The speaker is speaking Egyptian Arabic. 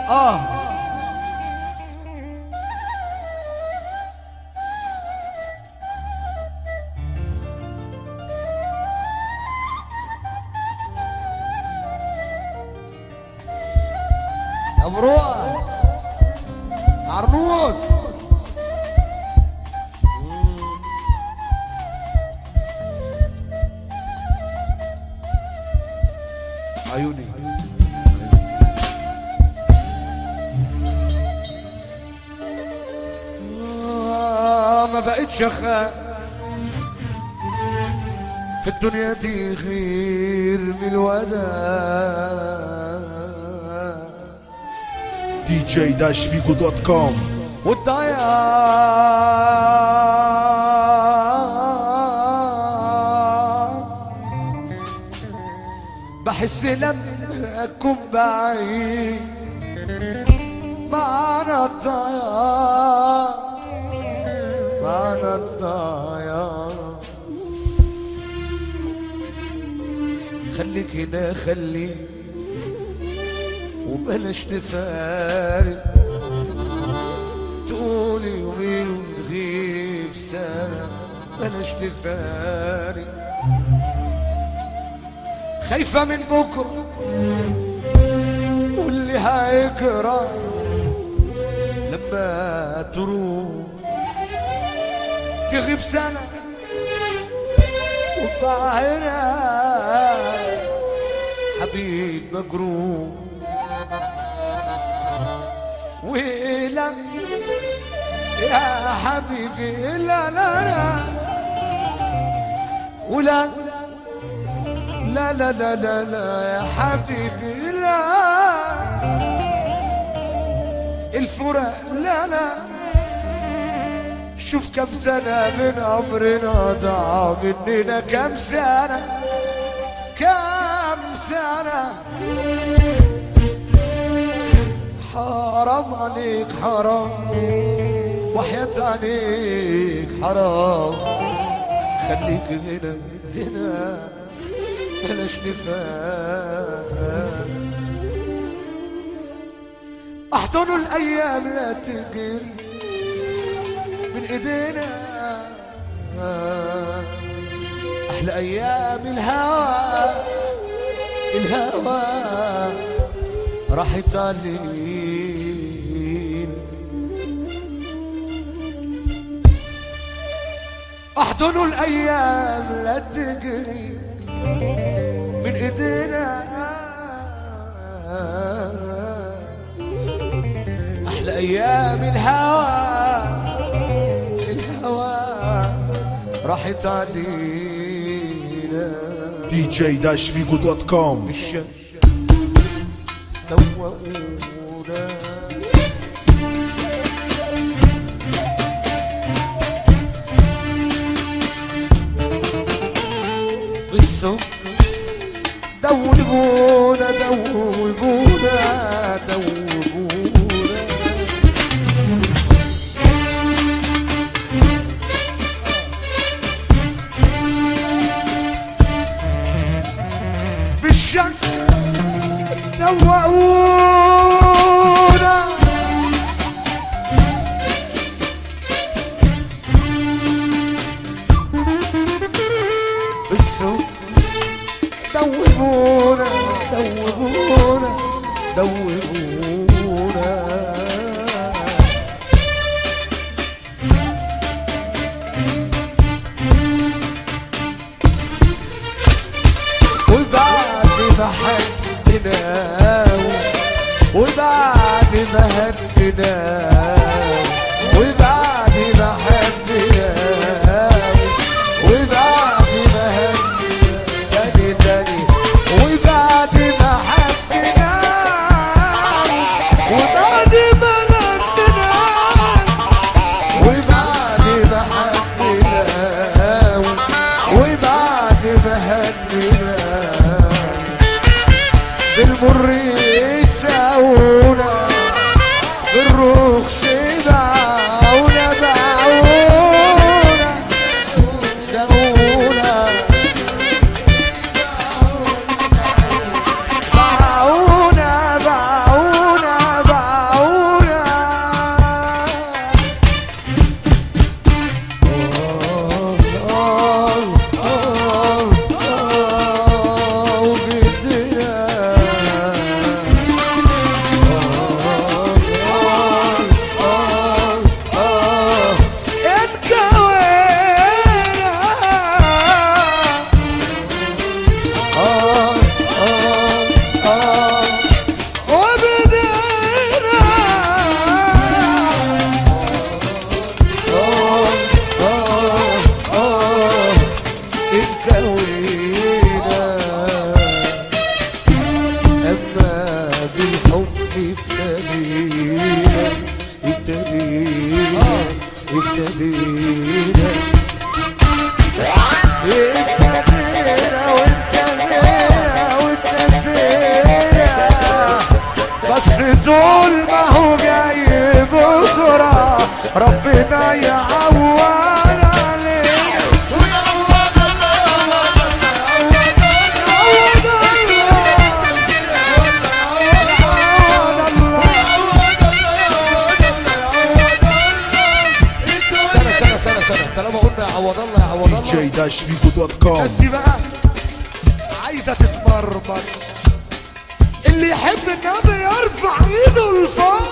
اه مبروك عرنوس عيوني آه، ما بقتش اخاف في الدنيا دي غير من الوداع دي جي داش فيجو دوت كوم والضياع بحس لما اكون بعيد معنى الضياع معنى الضياع خليك هنا خليك وبلاش تفارق تقولي يومين وتغيب سنة بلاش تفارق خايفة من بكرة واللي هيجرى لما تروح تغيب سنة وطاهرة حبيب مجروح ولا يا حبيبي لا لا لا ولا لا لا لا لا لا يا حبيبي لا الفراق لا لا شوف كم سنة من عمرنا ضاع مننا كم سنة كم سنة حرام عليك حرام وحياة عليك حرام خليك هنا هنا بلاش نفاق احضنوا الايام لا تجري من ايدينا احلى ايام الهوى الهوى راحت علينا احضنوا الايام لا تجري من ايدينا احلى ايام الهوى الهوى راحت علينا دي جي داش فيجو دوت كوم الشمس دوقونا بالسكر دوبونا دوبونا دوبونا بالشمس دوقونا بالسوق دوبونا دوبونا دوبونا وبعد ما حدنا وبعد ما هدنا وبعد ما حدنا وبعد ما هدنا تاني تاني وبعد ما حدنا وبعد ما هدنا وبعد ما حدنا وبعد ما هدنا بالمر يساونا بالرخص باعونا باعونا ابتدينا ابتدينا ابتدينا ابتدينا وابتدينا وابتدينا بس طول ما هو جاي بكرة ربنا يعوض عليه يعوض سنة سنة سنة سنة طالما قلنا يعوض الله يعوض الله dj-figo.com الناس دي بقى عايزة تتمرمر اللي يحب النبي يرفع ايده لفوق